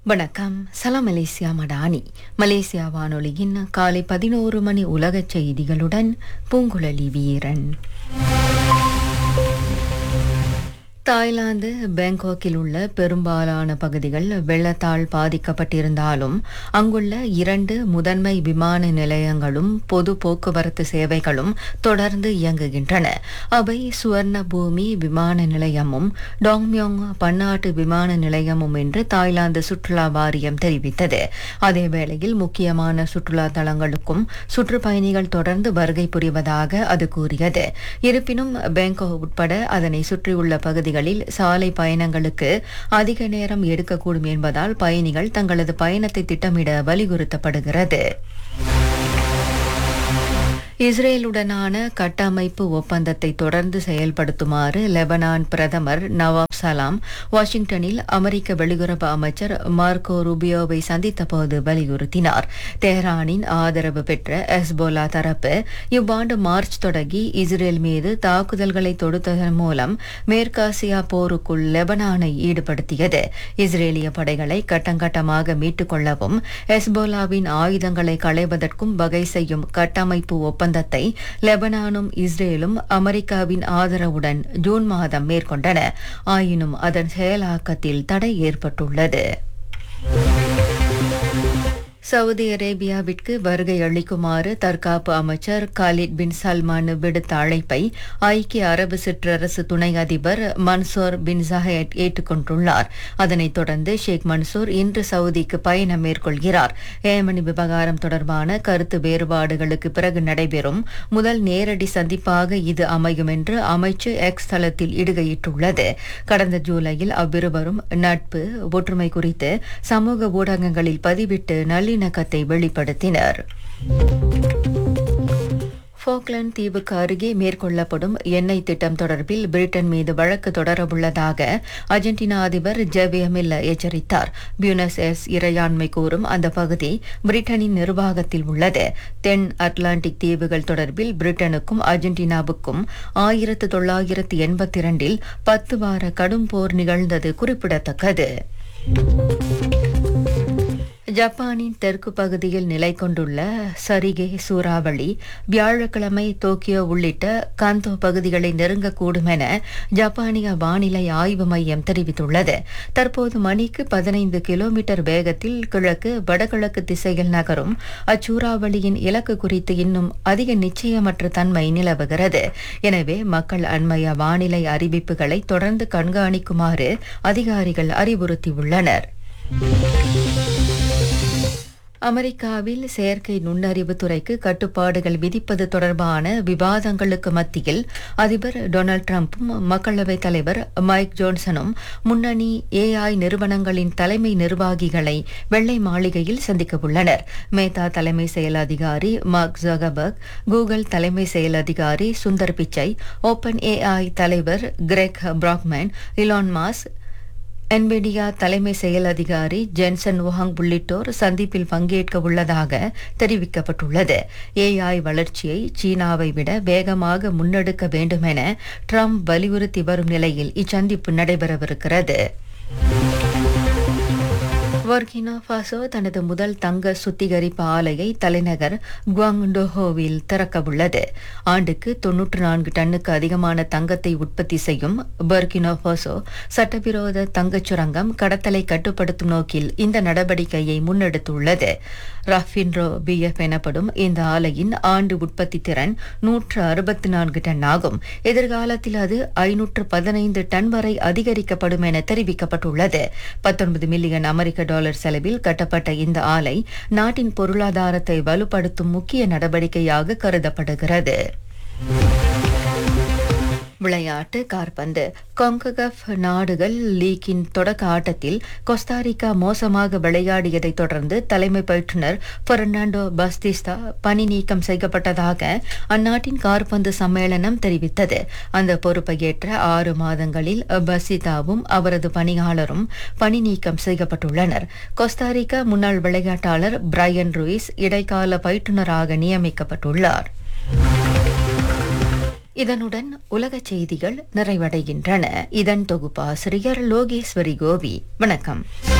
வணக்கம் சலாம் Malaysia Madani Malaysia வானொலியின் காலை பதினோரு மணி உலகச் செய்திகளுடன் பூங்குழலி வீரன் தாய்லாந்து பேங்காக்கில் உள்ள பெரும்பாலான பகுதிகள் வெள்ளத்தால் பாதிக்கப்பட்டிருந்தாலும் அங்குள்ள இரண்டு முதன்மை விமான நிலையங்களும் பொது போக்குவரத்து சேவைகளும் தொடர்ந்து இயங்குகின்றன அவை சுவர்ண பூமி விமான நிலையமும் டாங்மியோங் பன்னாட்டு விமான நிலையமும் என்று தாய்லாந்து சுற்றுலா வாரியம் தெரிவித்தது அதேவேளையில் முக்கியமான சுற்றுலா தலங்களுக்கும் சுற்றுப்பயணிகள் தொடர்ந்து வருகை புரிவதாக அது கூறியது இருப்பினும் பேங்காக் உட்பட அதனை சுற்றியுள்ள பகுதிகள் பகுதிகளில் சாலை பயணங்களுக்கு அதிக நேரம் எடுக்கக்கூடும் என்பதால் பயணிகள் தங்களது பயணத்தை திட்டமிட வலியுறுத்தப்படுகிறது இஸ்ரேலுடனான கட்டமைப்பு ஒப்பந்தத்தை தொடர்ந்து செயல்படுத்துமாறு லெபனான் பிரதமர் நவாப் சலாம் வாஷிங்டனில் அமெரிக்க வெளியுறவு அமைச்சர் மார்க்கோ ரூபியோவை சந்தித்த போது வலியுறுத்தினார் தெஹ்ரானின் ஆதரவு பெற்ற எஸ்போலா தரப்பு இவ்வாண்டு மார்ச் தொடங்கி இஸ்ரேல் மீது தாக்குதல்களை தொடுத்ததன் மூலம் மேற்காசியா போருக்குள் லெபனானை ஈடுபடுத்தியது இஸ்ரேலிய படைகளை கட்டங்கட்டமாக மீட்டுக் கொள்ளவும் எஸ்போலாவின் ஆயுதங்களை களைவதற்கும் வகை செய்யும் கட்டமைப்பு ஒப்பந்தம் ஒப்பந்தத்தை லெபனானும் இஸ்ரேலும் அமெரிக்காவின் ஆதரவுடன் ஜூன் மாதம் மேற்கொண்டன ஆயினும் அதன் செயலாக்கத்தில் தடை ஏற்பட்டுள்ளது சவுதி அரேபியாவிற்கு வருகை அளிக்குமாறு தற்காப்பு அமைச்சர் காலித் பின் சல்மான் விடுத்த அழைப்பை ஐக்கிய அரபு சிற்றரசு துணை அதிபர் மன்சூர் பின் ஜஹயத் ஏற்றுக்கொண்டுள்ளார் அதனைத் தொடர்ந்து ஷேக் மன்சூர் இன்று சவுதிக்கு பயணம் மேற்கொள்கிறார் ஏமனி விவகாரம் தொடர்பான கருத்து வேறுபாடுகளுக்கு பிறகு நடைபெறும் முதல் நேரடி சந்திப்பாக இது அமையும் என்று அமைச்சு எக்ஸ் தளத்தில் இடுகையிட்டுள்ளது கடந்த ஜூலையில் அவ்விருவரும் நட்பு ஒற்றுமை குறித்து சமூக ஊடகங்களில் பதிவிட்டு நல்ல நல்லிணக்கத்தை வெளிப்படுத்தினர் போக்லாந்து தீவுக்கு அருகே மேற்கொள்ளப்படும் எண்ணெய் திட்டம் தொடர்பில் பிரிட்டன் மீது வழக்கு தொடரவுள்ளதாக அர்ஜென்டினா அதிபர் ஜெவியமில்ல எச்சரித்தார் பியூனஸ் எஸ் இறையாண்மை கூறும் அந்த பகுதி பிரிட்டனின் நிர்வாகத்தில் உள்ளது தென் அட்லாண்டிக் தீவுகள் தொடர்பில் பிரிட்டனுக்கும் அர்ஜென்டினாவுக்கும் ஆயிரத்து தொள்ளாயிரத்து எண்பத்தி இரண்டில் பத்து வார கடும் போர் நிகழ்ந்தது குறிப்பிடத்தக்கது ஜப்பானின் தெற்கு பகுதியில் நிலை கொண்டுள்ள சரிகே சூறாவளி வியாழக்கிழமை டோக்கியோ உள்ளிட்ட காந்தோ பகுதிகளை நெருங்கக்கூடும் என ஜப்பானிய வானிலை ஆய்வு மையம் தெரிவித்துள்ளது தற்போது மணிக்கு பதினைந்து கிலோமீட்டர் வேகத்தில் கிழக்கு வடகிழக்கு திசையில் நகரும் அச்சூறாவளியின் இலக்கு குறித்து இன்னும் அதிக நிச்சயமற்ற தன்மை நிலவுகிறது எனவே மக்கள் அண்மைய வானிலை அறிவிப்புகளை தொடர்ந்து கண்காணிக்குமாறு அதிகாரிகள் அறிவுறுத்தியுள்ளனர் அமெரிக்காவில் செயற்கை நுண்ணறிவு துறைக்கு கட்டுப்பாடுகள் விதிப்பது தொடர்பான விவாதங்களுக்கு மத்தியில் அதிபர் டொனால்டு டிரம்பும் மக்களவைத் தலைவர் மைக் ஜோன்சனும் முன்னணி ஏஐ நிறுவனங்களின் தலைமை நிர்வாகிகளை வெள்ளை மாளிகையில் சந்திக்கவுள்ளனர் மேத்தா தலைமை செயல் அதிகாரி மார்க் ஜகபர்க் கூகுள் தலைமை செயல் அதிகாரி சுந்தர் பிச்சை ஓபன் ஏஐ தலைவர் Greg Brockman Elon Musk Nvidia தலைமை செயல் அதிகாரி ஜென்சன் ஒஹாங் உள்ளிட்டோர் சந்திப்பில் பங்கேற்க உள்ளதாக தெரிவிக்கப்பட்டுள்ளது ஏஐ வளர்ச்சியை சீனாவை விட வேகமாக முன்னெடுக்க வேண்டும் என ட்ரம்ப் வலியுறுத்தி வரும் நிலையில் இச்சந்திப்பு நடைபெறவிருக்கிறது வர்கினா ஃபாசோ தனது முதல் தங்க சுத்திகரிப்பு ஆலையை தலைநகர் குவாங்டோஹோவில் திறக்கவுள்ளது ஆண்டுக்கு தொன்னூற்று நான்கு டன்னுக்கு அதிகமான தங்கத்தை உற்பத்தி செய்யும் பர்கினோ ஃபாசோ சட்டவிரோத தங்கச் சுரங்கம் கடத்தலை கட்டுப்படுத்தும் நோக்கில் இந்த நடவடிக்கையை முன்னெடுத்துள்ளது ரஃபின்ரோ பிஎஃப் எனப்படும் இந்த ஆலையின் ஆண்டு உற்பத்தி திறன் நூற்று அறுபத்தி நான்கு டன் ஆகும் எதிர்காலத்தில் அது ஐநூற்று பதினைந்து டன் வரை அதிகரிக்கப்படும் என தெரிவிக்கப்பட்டுள்ளது பத்தொன்பது மில்லியன் அமெரிக்க டாலர் செலவில் கட்டப்பட்ட இந்த ஆலை நாட்டின் பொருளாதாரத்தை வலுப்படுத்தும் முக்கிய நடவடிக்கையாக கருதப்படுகிறது விளையாட்டு கார்பந்து கொங்ககஃப் நாடுகள் லீக்கின் தொடக்க ஆட்டத்தில் கொஸ்டாரிக்கா மோசமாக விளையாடியதைத் தொடர்ந்து தலைமை பயிற்றுநர் பெர்னாண்டோ பஸ்திஸ்தா பணி நீக்கம் செய்யப்பட்டதாக அந்நாட்டின் கார்பந்து சம்மேளனம் தெரிவித்தது அந்த பொறுப்பை ஏற்ற ஆறு மாதங்களில் பசிதாவும் அவரது பணியாளரும் பணி நீக்கம் செய்யப்பட்டுள்ளனர் கொஸ்டாரிக்கா முன்னாள் விளையாட்டாளர் பிரையன் ரூயிஸ் இடைக்கால பயிற்றுநராக நியமிக்கப்பட்டுள்ளார் இதனுடன் உலகச் செய்திகள் நிறைவடைகின்றன இதன் தொகுப்பாசிரியர் லோகேஸ்வரி கோவி வணக்கம்